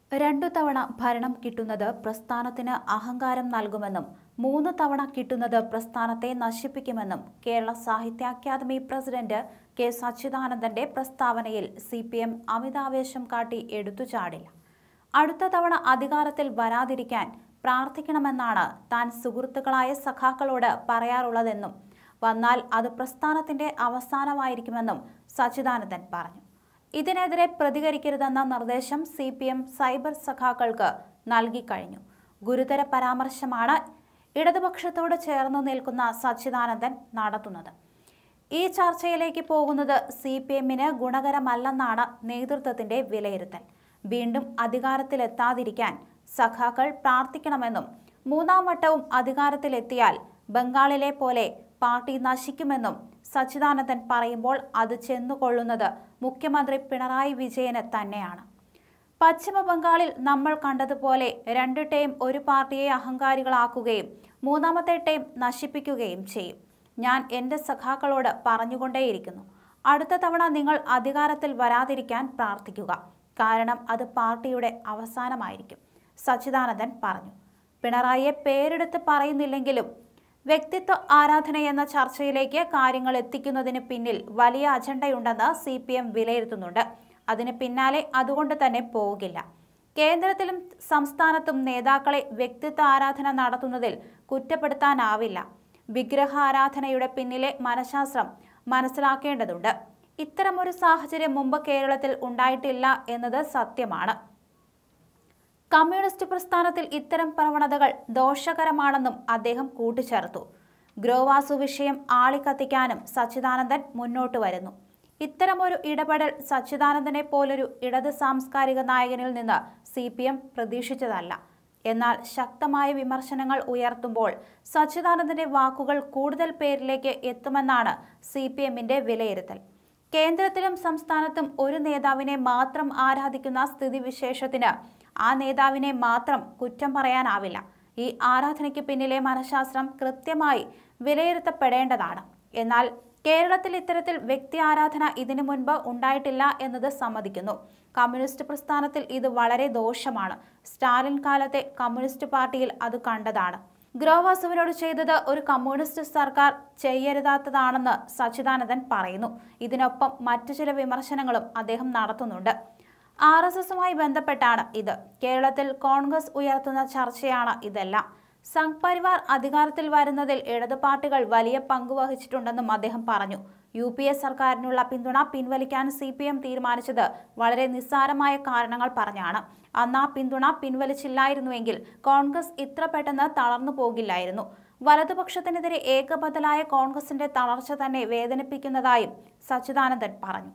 രണ്ടു തവണ ഭരണം കിട്ടുന്നത് പ്രസ്ഥാനത്തിന് അഹങ്കാരം നൽകുമെന്നും മൂന്ന് തവണ കിട്ടുന്നത് പ്രസ്ഥാനത്തെ നശിപ്പിക്കുമെന്നും കേരള സാഹിത്യ അക്കാദമി പ്രസിഡന്റ് കെ സച്ചിദാനന്ദന്റെ പ്രസ്താവനയിൽ സി പി എം അമിതാവേശം കാട്ടി എടുത്തുചാടില്ല അടുത്ത തവണ അധികാരത്തിൽ വരാതിരിക്കാൻ പ്രാർത്ഥിക്കണമെന്നാണ് താൻ സുഹൃത്തുക്കളായ സഖാക്കളോട് പറയാറുള്ളതെന്നും വന്നാൽ അത് പ്രസ്ഥാനത്തിന്റെ അവസാനമായിരിക്കുമെന്നും സച്ചിദാനന്ദൻ പറഞ്ഞു ഇതിനെതിരെ പ്രതികരിക്കരുതെന്ന നിർദ്ദേശം സി പി എം സൈബർ സഖാക്കൾക്ക് നൽകിക്കഴിഞ്ഞു ഗുരുതര പരാമർശമാണ് ഇടതുപക്ഷത്തോട് ചേർന്നു നിൽക്കുന്ന സച്ചിദാനന്ദൻ നടത്തുന്നത് ഈ ചർച്ചയിലേക്ക് പോകുന്നത് സി പി എമ്മിന് ഗുണകരമല്ലെന്നാണ് നേതൃത്വത്തിന്റെ വിലയിരുത്തൽ വീണ്ടും അധികാരത്തിലെത്താതിരിക്കാൻ സഖാക്കൾ പ്രാർത്ഥിക്കണമെന്നും മൂന്നാം വട്ടവും അധികാരത്തിലെത്തിയാൽ ബംഗാളിലെ പോലെ പാർട്ടി നശിക്കുമെന്നും സച്ചിദാനന്ദൻ പറയുമ്പോൾ അത് ചെന്നുകൊള്ളുന്നത് മുഖ്യമന്ത്രി പിണറായി വിജയന് തന്നെയാണ് പശ്ചിമ ബംഗാളിൽ നമ്മൾ കണ്ടതുപോലെ രണ്ട് ടൈം ഒരു പാർട്ടിയെ അഹങ്കാരികളാക്കുകയും മൂന്നാമത്തെ ടൈം നശിപ്പിക്കുകയും ചെയ്യും ഞാൻ എൻ്റെ സഖാക്കളോട് പറഞ്ഞുകൊണ്ടേയിരിക്കുന്നു അടുത്ത തവണ നിങ്ങൾ അധികാരത്തിൽ വരാതിരിക്കാൻ പ്രാർത്ഥിക്കുക കാരണം അത് പാർട്ടിയുടെ അവസാനമായിരിക്കും സച്ചിദാനന്ദൻ പറഞ്ഞു പിണറായിയെ പേരെടുത്ത് പറയുന്നില്ലെങ്കിലും വ്യക്തിത്വ ആരാധന എന്ന ചർച്ചയിലേക്ക് കാര്യങ്ങൾ എത്തിക്കുന്നതിന് പിന്നിൽ വലിയ അജണ്ടയുണ്ടെന്ന് സി പി എം വിലയിരുത്തുന്നുണ്ട് അതിന് പിന്നാലെ അതുകൊണ്ട് തന്നെ പോകില്ല കേന്ദ്രത്തിലും സംസ്ഥാനത്തും നേതാക്കളെ വ്യക്തിത്വ ആരാധന നടത്തുന്നതിൽ കുറ്റപ്പെടുത്താനാവില്ല വിഗ്രഹ ആരാധനയുടെ പിന്നിലെ മനഃശാസ്ത്രം മനസ്സിലാക്കേണ്ടതുണ്ട് ഇത്തരമൊരു സാഹചര്യം മുമ്പ് കേരളത്തിൽ ഉണ്ടായിട്ടില്ല എന്നത് സത്യമാണ് കമ്മ്യൂണിസ്റ്റ് പ്രസ്ഥാനത്തിൽ ഇത്തരം പ്രവണതകൾ ദോഷകരമാണെന്നും അദ്ദേഹം കൂട്ടിച്ചേർത്തു ഗ്രോവാസു വിഷയം ആളിക്കത്തിക്കാനും സച്ചിദാനന്ദൻ മുന്നോട്ട് വരുന്നു ഇത്തരമൊരു ഇടപെടൽ സച്ചിദാനന്ദനെ പോലൊരു ഇടത് സാംസ്കാരിക നായകനിൽ നിന്ന് സി പി എം പ്രതീക്ഷിച്ചതല്ല എന്നാൽ ശക്തമായ വിമർശനങ്ങൾ ഉയർത്തുമ്പോൾ സച്ചിദാനന്ദന്റെ വാക്കുകൾ കൂടുതൽ പേരിലേക്ക് എത്തുമെന്നാണ് സി പി എമ്മിന്റെ വിലയിരുത്തൽ കേന്ദ്രത്തിലും സംസ്ഥാനത്തും ഒരു നേതാവിനെ മാത്രം ആരാധിക്കുന്ന സ്ഥിതിവിശേഷത്തിന് ആ നേതാവിനെ മാത്രം കുറ്റം പറയാനാവില്ല ഈ ആരാധനയ്ക്ക് പിന്നിലെ മനഃശാസ്ത്രം കൃത്യമായി വിലയിരുത്തപ്പെടേണ്ടതാണ് എന്നാൽ കേരളത്തിൽ ഇത്തരത്തിൽ വ്യക്തി ആരാധന ഇതിനു മുൻപ് ഉണ്ടായിട്ടില്ല എന്നത് സമ്മതിക്കുന്നു കമ്മ്യൂണിസ്റ്റ് പ്രസ്ഥാനത്തിൽ ഇത് വളരെ ദോഷമാണ് സ്റ്റാലിൻ കാലത്തെ കമ്മ്യൂണിസ്റ്റ് പാർട്ടിയിൽ അത് കണ്ടതാണ് ഗ്രോവാസുവിനോട് ചെയ്തത് ഒരു കമ്മ്യൂണിസ്റ്റ് സർക്കാർ ചെയ്യരുതാത്തതാണെന്ന് സച്ചിദാനന്ദൻ പറയുന്നു ഇതിനൊപ്പം മറ്റു ചില വിമർശനങ്ങളും അദ്ദേഹം നടത്തുന്നുണ്ട് ആർ എസ് എസുമായി ബന്ധപ്പെട്ടാണ് ഇത് കേരളത്തിൽ കോൺഗ്രസ് ഉയർത്തുന്ന ചർച്ചയാണ് ഇതെല്ലാം സംഘ് പരിവാർ അധികാരത്തിൽ വരുന്നതിൽ ഇടതു പാർട്ടികൾ വലിയ പങ്ക് വഹിച്ചിട്ടുണ്ടെന്നും അദ്ദേഹം പറഞ്ഞു യു പി എ സർക്കാരിനുള്ള പിന്തുണ പിൻവലിക്കാൻ സി പി എം തീരുമാനിച്ചത് വളരെ നിസ്സാരമായ കാരണങ്ങൾ പറഞ്ഞാണ് അന്ന് ആ പിന്തുണ പിൻവലിച്ചില്ലായിരുന്നുവെങ്കിൽ കോൺഗ്രസ് ഇത്ര പെട്ടെന്ന് തളർന്നു പോകില്ലായിരുന്നു വലതുപക്ഷത്തിനെതിരെ ഏകബദലായ കോൺഗ്രസിന്റെ തളർച്ച തന്നെ വേദനിപ്പിക്കുന്നതായും സച്ചിദാനന്ദൻ പറഞ്ഞു